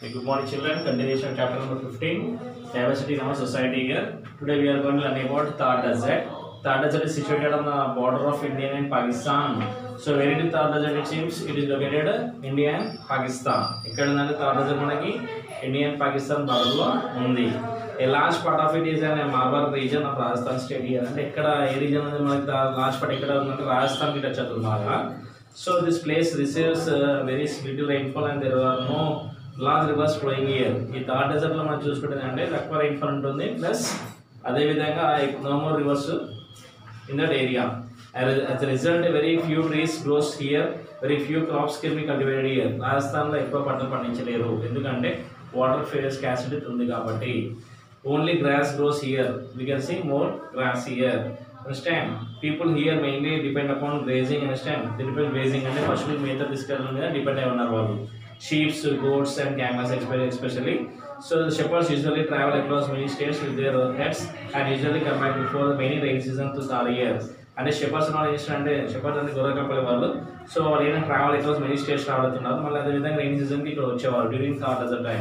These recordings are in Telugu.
Okay, good morning children. Continuation of chapter number 15, Diversity in our society here. Today we are going to learn about Thar Desert. Thar Desert is situated on the border of India and Pakistan. So where it is Thar Desert it seems it is located India and Pakistan. ఇక్కడ ఉందంటే థార్ డెజర్ట్ మనకి ఇండియా అండ్ పాకిస్తాన్ బార్డర్లో ఉంది a last part of it is an Marwar region of Rajasthan state here అంటే ఎక్కడ ఏ రీజన్ ఉంది మనకి లాస్ట్ పార్ట్ ఎక్కడ ఉందంటే రాజస్థాన్ కి టచ్ అవుతుంది బాగా so this place receives very little rainfall and there are no large rivers flowing here ఈ థార్ డెజర్ట్ లో మనం చూసుకుంటే అంటే తక్కువ రైన్ఫాల్ ఉంటుంది ప్లస్ అదేవిధంగా no more rivers in that area. As as a result, very few trees grows here, very few crops can be cultivated here. రాజస్థాన్లో ఎక్కువ పంటలు పండించలేరు ఎందుకంటే వాటర్ ఫేస్ స్కాసిటీ ఉంది కాబట్టి only grass grows here we can see more grass here understand people here mainly depend upon grazing understand depend grazing అంటే పశువులు మేత తీసుకెళ్ళడం మీద డిపెండ్ అయి ఉన్నారు వాళ్ళు sheeps goats and camels especially So the shepherds usually travel across many states with their heads and usually come back before the many rain season to Thar years. అంటే షెపర్స్ వాళ్ళు ఏం చేస్తారు అంటే షెపర్స్ అంటే గొర్రె కంపెనీ వాళ్ళు సో వాళ్ళు ఏంటంటే ట్రావెల్ అక్రాస్ మెనీ స్టేట్స్ రావడుతున్నారు మళ్ళీ అదేవిధంగా రైన్ సీజన్కి ఇక్కడ వచ్చేవారు during that at the time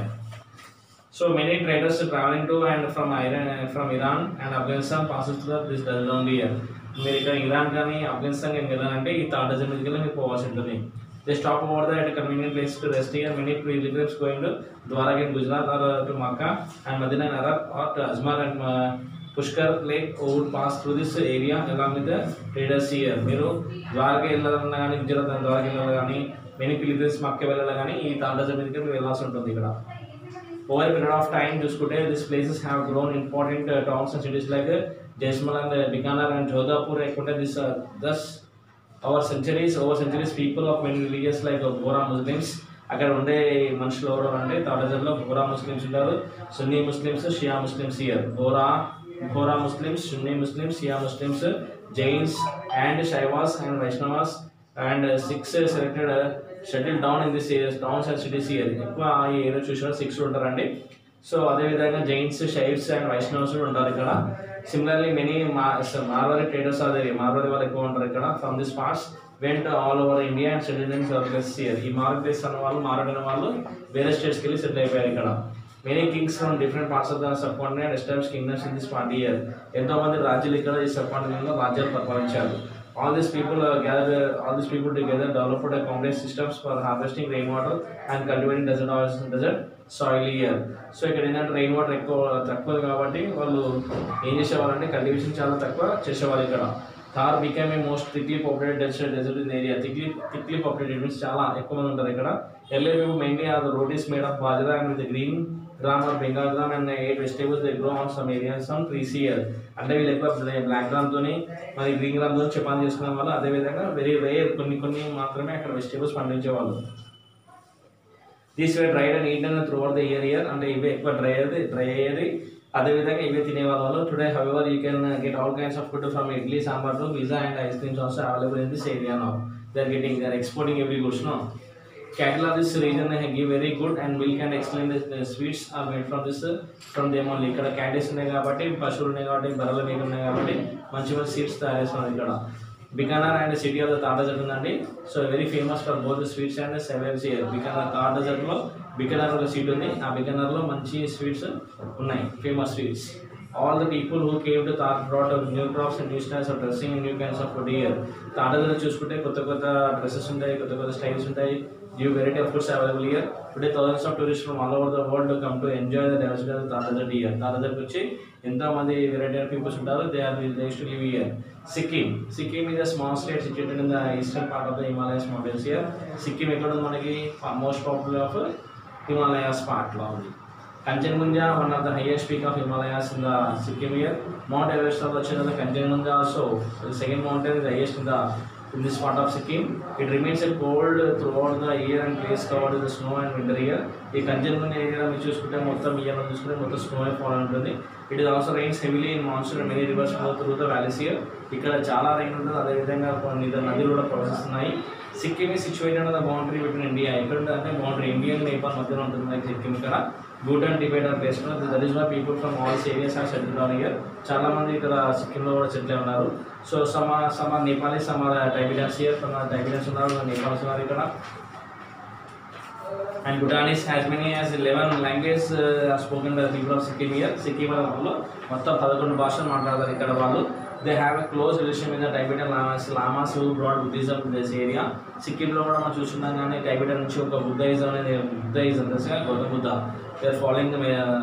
so many traders travelling to and from Iran from Iran and Afghanistan passes to this dozen only here మీరు ఇక్కడ ఇరాన్ కానీ ఆఫ్ఘనిస్తాన్ కానీ వెళ్ళాలంటే ఈ థాట్ డజన్ మీదకి వెళ్ళి మీరు పోవాల్సి ఉంటుంది They stop over there at a convenient place to rest here. Many pilgrims going to Dwarka in Gujarat or uh, to Makkah and Medina and Arab or to Ajmer and uh, Pushkar Lake would pass through this area along with the traders here. మీరు ద్వారకా వెళ్ళాలన్నా కానీ గుజరాత్ and ద్వారకా వెళ్ళాలి కానీ మెనీ పిలిగ్రిమ్స్ మక్క వెళ్ళాలి కానీ ఈ తాండజ మీదకి మీరు వెళ్ళాల్సి ఉంటుంది ఇక్కడ ఓవర్ పీరియడ్ ఆఫ్ టైం చూసుకుంటే this places have grown important towns and cities like Jaisalmer and Bikaner and Jodhpur లేకుంటే this thus our centuries over centuries people of many religious like Bohra Muslims అక్కడ ఉండే మనుషులు ఎవరు అంటే తాడజర్లో బోరా ముస్లిమ్స్ ఉంటారు Sunni Muslims Shia Muslims here Bohra Bohra Muslims Sunni Muslims Shia Muslims Jains and Shaivas and Vaishnavas and Sikhs selected schedule down in this areas towns and cities here ఎక్కువ ఈ ఏరియా చూసిన సిక్స్ ఉంటారండి సో అదేవిధంగా జైన్స్ షైవ్స్ అండ్ వైష్ణవ్స్ కూడా ఉంటారు ఇక్కడ సిమిలర్లీ మెనీ మార్వారి ట్రేడర్స్ అదే మార్వారి వాళ్ళు ఎక్కువ ఉంటారు ఇక్కడ from this parts went all over India and settle in place here ఈ మార్క్ ప్లేస్ అన్న వాళ్ళు మారడిన వాళ్ళు వేరే స్టేట్స్కి వెళ్ళి సెటిల్ అయిపోయారు ఇక్కడ many kings from different parts of the subcontinent establish kingdoms in this party here ఎంతో మంది రాజ్యాలు ఇక్కడ ఈ సబ్ కాంటినెంట్లో రాజ్యాలు పరిపాలించారు all these people uh, gather all these people together developed a complex systems for harvesting rainwater and cultivating desert oils desert soil here so ఇక్కడ ఏంటంటే రెయిన్ వాటర్ ఎక్కువ తక్కువ కాబట్టి వాళ్ళు ఏం చేసేవారంటే కల్టివేషన్ చాలా తక్కువ చేసేవాళ్ళు ఇక్కడ Thar become a most thickly populated desert desert in area thickly thickly populated means చాలా ఎక్కువ మంది ఉంటారు ఇక్కడ early people mainly are rotis made of bajra and with green gram or Bengal gram and eight vegetables they grow on some areas some trees here అంటే వీళ్ళు ఎక్కువ బ్లాక్ గ్రామ్తో మరి గ్రీన్ గ్రామ్తో చపాన్ చేసుకునే వాళ్ళు అదేవిధంగా వెరీ రేర్ కొన్ని కొన్ని మాత్రమే అక్కడ వెజిటేబుల్స్ పండించేవాళ్ళు these way dried and eaten throughout the year here అంటే ఇవే ఎక్కువ డ్రై అయ్యేది డ్రై అయ్యేది అదేవిధంగా ఇవే తినేవాళ్ళు today however you can get all kinds of food from idli sambar to pizza and ice creams also available in this area now they are getting they are exporting every goods no cattle of this region they give very good and milk and excellent the sweets are made from this uh, from them only ఇక్కడ క్యాటిల్స్ ఉన్నాయి కాబట్టి పశువులు ఉన్నాయి కాబట్టి బర్రెల మీద ఉన్నాయి కాబట్టి మంచి మంచి సీడ్స్ తయారు చేస్తున్నారు ఇక్కడ Bikaner and city of the Thar desert ఉందండి so very famous for both sweets and sevens here Bikaner Thar డెజర్ట్లో బికానర్ ఒక సీట్ ఉంది ఆ బికానర్లో మంచి స్వీట్స్ ఉన్నాయి famous sweets all the people who came to Tar brought up new crops and new styles of dressing and new kinds of food here. తాడలో చూసుకుంటే కొత్త కొత్త డ్రెస్సెస్ ఉంటాయి కొత్త కొత్త స్టైల్స్ ఉంటాయి new variety of foods available here today thousands of tourist from all over the world come to enjoy the diversity of తాడజట్ ఇయర్ తాడజట్కి వచ్చి ఎంతో మంది వెరైటీ ఆఫ్ పీపుల్స్ ఉంటారు they are they to live here Sikkim Sikkim is a small state situated in the eastern part of the Himalayas mountains here Sikkim ఎక్కడ ఉంది మనకి మోస్ట్ పాపులర్ ఆఫ్ హిమాలయాస్ పార్ట్లో ఉంది Kanchenjunga, one of the highest peak of Himalayas in the Sikkim here. Mount Everest of the China, Kanchenjunga also, the second mountain is the highest in the in this part of Sikkim. It remains a cold throughout the year and place covered with the snow and winter here. ఈ కంచెన్గుండ ఏరియా మీరు చూసుకుంటే మొత్తం ఇయర్ చూసుకుంటే మొత్తం స్నో ఫాల్ ఉంటుంది it is also rains heavily in monsoon and many rivers flow through the valleys here ఇక్కడ చాలా రైన్ ఉంటుంది అదేవిధంగా కొన్ని ఇతర నదులు కూడా ప్రవహిస్తున్నాయి సిక్కిం ఈ situated the boundary between India ఎక్కడ ఉంటుంది అంటే బౌండరీ ఇండియా అండ్ నేపాల్ మధ్యలో ఉంటుంది like సిక్కిం ఇక్కడ Bhutan Tibet are place that is why people from all areas are settle down here చాలా మంది ఇక్కడ సిక్కింలో కూడా సెటిల్ అయి ఉన్నారు సో సమ సమ నేపాలీ సమ టైబిడియన్స్ ఇయర్ సమ టైబిడియన్స్ ఉన్నారు నేపాల్స్ ఉన్నారు ఇక్కడ and Bhutanese has many as eleven language spoken by people of Sikkim here Sikkim వాళ్ళు మొత్తం పదకొండు భాషలు మాట్లాడతారు ఇక్కడ వాళ్ళు they have a close relation with Tibetan lamas lamas broad Buddhism this area సిక్కింలో కూడా మనం చూస్తున్నాం కానీ టైబెటన్ నుంచి ఒక బుద్ధయిజం అనేది బుద్ధయిజం తెలుసుగా Gautama Buddha they are following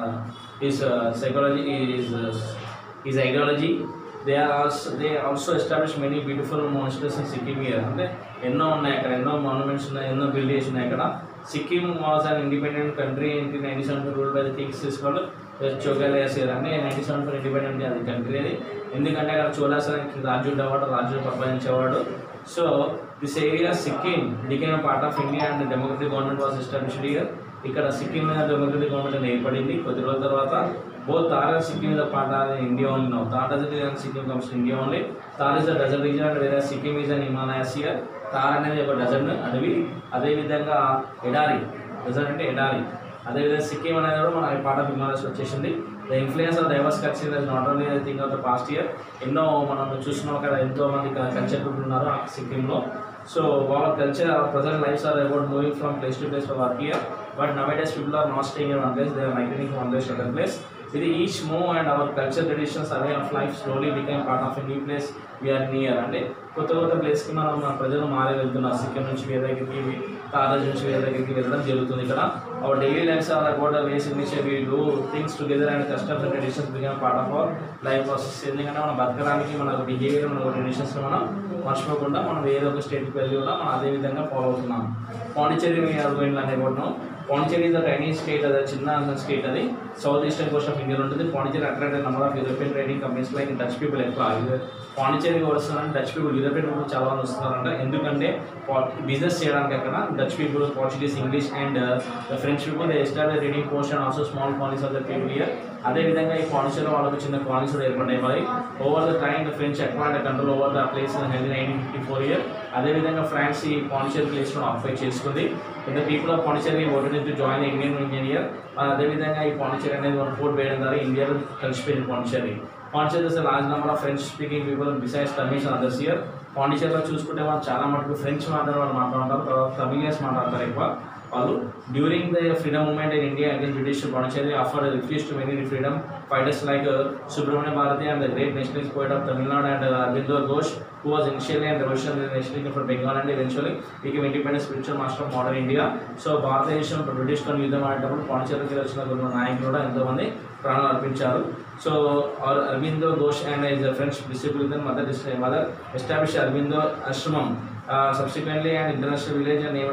is psychology is is ideology they are also they also establish many beautiful monsters in Sikkim here అంటే ఎన్నో ఉన్నాయి అక్కడ ఎన్నో మాన్యుమెంట్స్ ఉన్నాయి ఎన్నో బిల్డింగ్స్ ఉన్నాయి అక్కడ Sikkim was an independent country in ninety seven rule by the kings తీసుకోవాలి చోగాలయాస్ అంటే నైన్టీ సెవెన్ ఫోర్ ఇండిపెండెంట్ అది కంట్రీ అది ఎందుకంటే అక్కడ చోళాస్ అనే రాజు ఉండేవాడు రాజు పరిపాలించేవాడు so this area Sikkim became part of India and democratic government was established here ఇక్కడ సిక్కిం మీద డెమోక్రటిక్ గవర్నమెంట్ అనేది ఏర్పడింది కొద్ది రోజుల తర్వాత బోత్ తార్ అండ్ సిక్కిం మీద part of India only no Thar dozen and Sikkim comes India only Thar is the dozen reason and వేరే Sikkim is and Himalayas here Thar అనేది ఒక డజన్ అడవి అదేవిధంగా ఎడారి డజన్ అంటే ఎడారి అదేవిధంగా సిక్కిం అనేది కూడా మన పార్ట్ ఆఫ్ హిమాలయస్ వచ్చేసింది the influence of diverse culture is not only thing of the past here ఎన్నో మనం చూస్తున్నాం అక్కడ ఎంతో మంది కల్చర్ పీపుల్ ఉన్నారు ఆ సిక్కింలో సో వాళ్ళ culture present lifes are about moving from place to place for work here but nowadays people are not staying in one place they are migrating from place to other place ఇది each move and our culture traditions away of life slowly become part of a new place we are near అంటే కొత్త కొత్త ప్లేస్కి మనం మన ప్రజలు మారి వెళ్తున్నారు సిక్కిం నుంచి వేరే దగ్గరికి తారాజ్ నుంచి వేరే దగ్గరికి వెళ్ళడం జరుగుతుంది ఇక్కడ our daily lifes are about ways in which we do things together and customs and traditions become part of our life process ఎందుకంటే మనం బతకడానికి మన బిహేవియర్ మన ట్రెడిషన్స్ మనం మర్చిపోకుండా మనం వేరే ఒక స్టేట్కి వెళ్ళి కూడా మనం అదే విధంగా ఫాలో అవుతున్నాం పాండిచేరి గోయింగ్ అనేబోతున్నాం Pondicherry is the tiny state అది చిన్న స్టేట్ అది సౌత్ ఈస్టర్న్ కోస్ట్ ఆఫ్ ఇండియాలో ఉంటుంది Pondicherry attract number of European trading companies like Dutch people ఎక్కువ ఇది పాండిచేరికి వస్తున్నారంటే డచ్ పీపుల్ యూరోపియన్ పీపుల్ చాలా మంది వస్తున్నారంట ఎందుకంటే బిజినెస్ చేయడానికి అక్కడ Dutch people Portuguese English and French people they establish reading post and also small colonies of the people here అదేవిధంగా ఈ పాండిచేరిలో వాళ్ళకు చిన్న కాలనీస్ కూడా ఏర్పడ్డాయి మరి over the time the French acquired control over the place nineteen fifty four here అదేవిధంగా ఫ్రాన్స్ ఈ పాండిచేరి ప్లేస్ను ఆక్యుపై చేసుకుంది the people of Pondicherry voted to join Indian union here అదేవిధంగా ఈ పాండిచేరి అనేది మన ఫోర్ట్ వేయడం ద్వారా ఇండియాలో కలిసిపోయింది Pondicherry Pondicherry is large number of French speaking people besides Tamil and others here పాండిచేరిలో చూసుకుంటే వాళ్ళు చాలా మటుకు ఫ్రెంచ్ మాట్లాడే వాళ్ళు మాట్లాడుతారు తర్వాత తమిళియన్స్ మాట్లాడతారు ఎక్కువ వాళ్ళు during the freedom moment in India again British Pondicherry offer refuge to many freedom fighters like Subramania Bharati and the great nationalist poet of Tamil Nadu and Aurobindo Ghosh who was initially and revolutionary nationalism for Bengal and eventually became independent spiritual master of modern India. So భారతదేశం బ్రిటిష్ తో యుద్ధం ఆడేటప్పుడు పాండిచేరికి వచ్చిన కొంత నాయకులు కూడా ఎంతోమంది ప్రాణాలు అర్పించారు so Aurobindo Ghosh and is French disciple mother mother establish Aurobindo ఆశ్రమం subsequently and international village name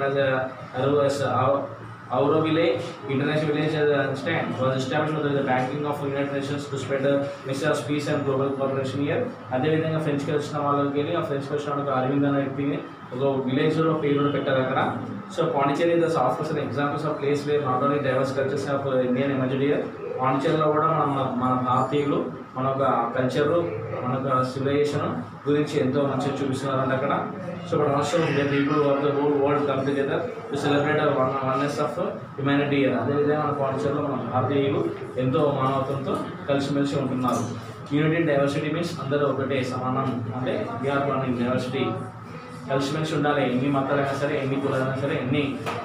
as Auroville International Village as I understand was established under the backing of United Nations to spread the message of peace and global cooperation here. అదేవిధంగా ఫ్రెంచ్కి వచ్చిన వాళ్ళకి వెళ్ళి ఆ ఫ్రెంచ్కి వచ్చిన వాళ్ళకి అరవింద్ అనే వ్యక్తిని ఒక విలేజ్లో పేరు కూడా పెట్టారు అక్కడ so Pondicherry the offers and examples of place where not only diverse cultures of Indian emerged here పాండిచేరిలో కూడా మన మన భారతీయులు మన యొక్క కల్చర్ మన యొక్క సివిలైజేషన్ గురించి ఎంతో మంచిగా చూపిస్తున్నారంట అక్కడ so but also the people of the whole world come together to celebrate one oneness of humanity here అదేవిధంగా మన పాండిచేరిలో మన భారతీయులు ఎంతో మానవత్వంతో కలిసిమెలిసి ఉంటున్నారు యూనిటీ డైవర్సిటీ మీన్స్ అందరూ ఒకటే సమానం అంటే వీఆర్ వన్ ఇన్ డైవర్సిటీ కలిసిమెలిసి ఉండాలి ఎన్ని మతాలైనా సరే ఎన్ని కులాలైనా సరే ఎన్ని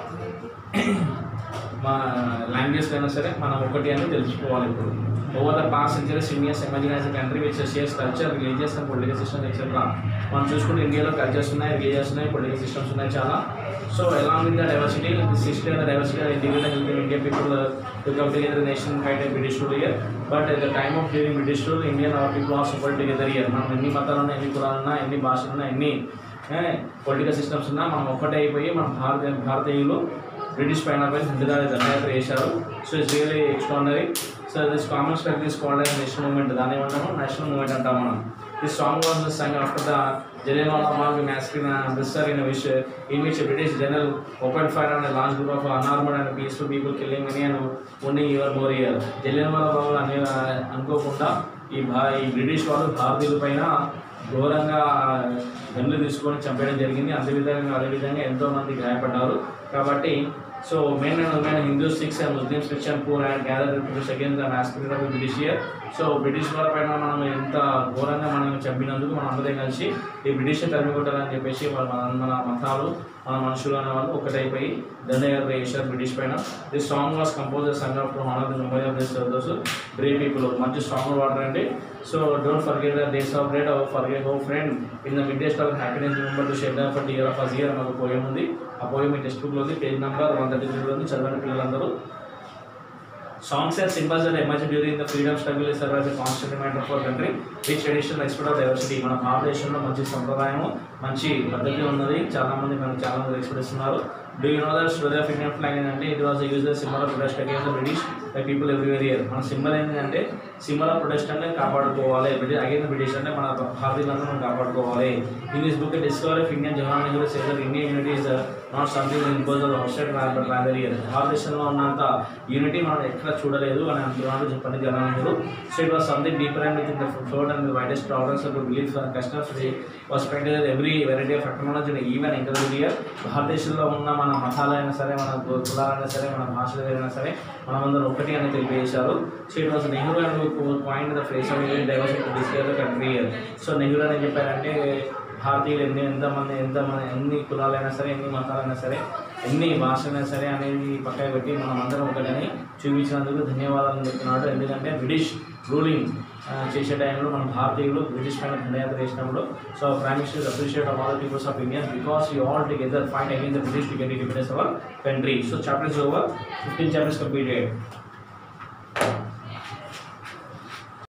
మా లాంగ్వేజ్ అయినా సరే మనం ఒకటి అని తెలుసుకోవాలి ఇప్పుడు over the pass centuries India emerging as country which shares culture religious and political systems etcetera మనం చూసుకుంటే ఇండియాలో కల్చర్స్ ఉన్నాయి రిలీజియస్ ఉన్నాయి పొలిటికల్ సిస్టమ్స్ ఉన్నాయి చాలా so along with the diversity this history and diversity individual India people to come together nation fight British rule here but at the time of during British rule Indian our people are support together here మనం ఎన్ని మతాలున్నా ఎన్ని కులాలున్నా ఎన్ని భాషలున్నా ఎన్ని పొలిటికల్ సిస్టమ్స్ ఉన్నా మనం ఒక్కటే అయిపోయి మన భారతీయ భారతీయులు బ్రిటిష్ పైన పై దండదారి దండయాత్ర చేశారు so it's really extraordinary so this common struck this called as national movement దాన్ని ఏమంటాము నేషనల్ మూవ్మెంట్ అంటాం మనం this song was sung after the Jallianwala Bagh massacre in Amritsar in which in which a British general opened fire on a large group of unarmed and peaceful people killing many and wounding even more here Jallianwala Bagh అనే అనుకోకుండా ఈ భా ఈ బ్రిటిష్ వాళ్ళు భారతీయుల పైన ఘోరంగా గన్లు తీసుకొని చంపేయడం జరిగింది అదేవిధంగా అదేవిధంగా ఎంతో మంది గాయపడ్డారు కాబట్టి so men and women Hindus Sikhs and Muslims Christian poor and gather second the massacre of British here so British వాళ్ళ పైన మనం ఎంత ఘోరంగా మనం చంపినందుకు మనం అందరం కలిసి ఈ బ్రిటిష్ తరిమి కొట్టాలని చెప్పేసి మన మన మతాలు మన మనుషులు అనే వాళ్ళు ఒకటైపోయి దండయాత్ర చేశారు బ్రిటిష్ పైన the song was composer sung of honour the memory of this those brave people మంచి సాంగ్ వాటర్ అండి so don't forget the days of great our forget who friend in the midst of happiness remember to shed of year of us here అని ఒక పోయం ఉంది ఆ పోయం మీ టెక్స్ట్ బుక్లో ఉంది పేజ్ నెంబర్ వన్ థర్టీ త్రీలో ఉంది చదవండి పిల్లలందరూ Songs and symbols that emerged during the freedom struggle is serve as a constant reminder for our country, which traditional expert of diversity. మన భారతదేశంలో మంచి సంప్రదాయం మంచి పద్ధతి ఉన్నది చాలా మంది మనకు చాలా మంది ఎక్స్పెక్ట్ ఇస్తున్నారు do you know that story of Indian flag ఏంటంటే it was use the symbol of protest against the British by people everywhere here మన సింబల్ ఏంటంటే సింబల్ ఆఫ్ ప్రొటెస్ట్ అంటే కాపాడుకోవాలి బ్రిటిష్ అగేన్ బ్రిటిష్ అంటే మన భారతీయులందరూ మనం కాపాడుకోవాలి in this book discover of Indian Jawahar Nehru says that Indian unity is not something impose outside but rather here భారతదేశంలో ఉన్నంత యూనిటీ మనం ఎక్కడ చూడలేదు అని అంటున్నాడు చెప్పండి Jawahar Nehru so it was something deeper and with the float and widest tolerance of belief customers was spended every variety of technology even include here భారతదేశంలో ఉన్న మన మతాలైనా సరే మన కులాలైనా సరే మన భాషలు అయినా సరే మనమందరం ఒకటి అని తెలియజేశారు so it was Nehru and point the face of Indian diversity discover the country here so Nehru అని చెప్పారంటే భారతీయులు ఎన్ని ఎంతమంది ఎంతమంది ఎన్ని కులాలైనా సరే ఎన్ని మతాలైనా సరే ఎన్ని భాషలైనా సరే అనేది పక్కన పెట్టి మనం అందరం ఒకటని చూపించినందుకు ధన్యవాదాలు చెప్తున్నాడు ఎందుకంటే బ్రిటిష్ రూలింగ్ చేసే టైంలో మన భారతీయులు బ్రిటిష్ పైన దండయాత్ర చేసినప్పుడు so prime minister appreciate of all peoples of India because you all together fight again the British to get independence our country so chapters over fifteen chapters completed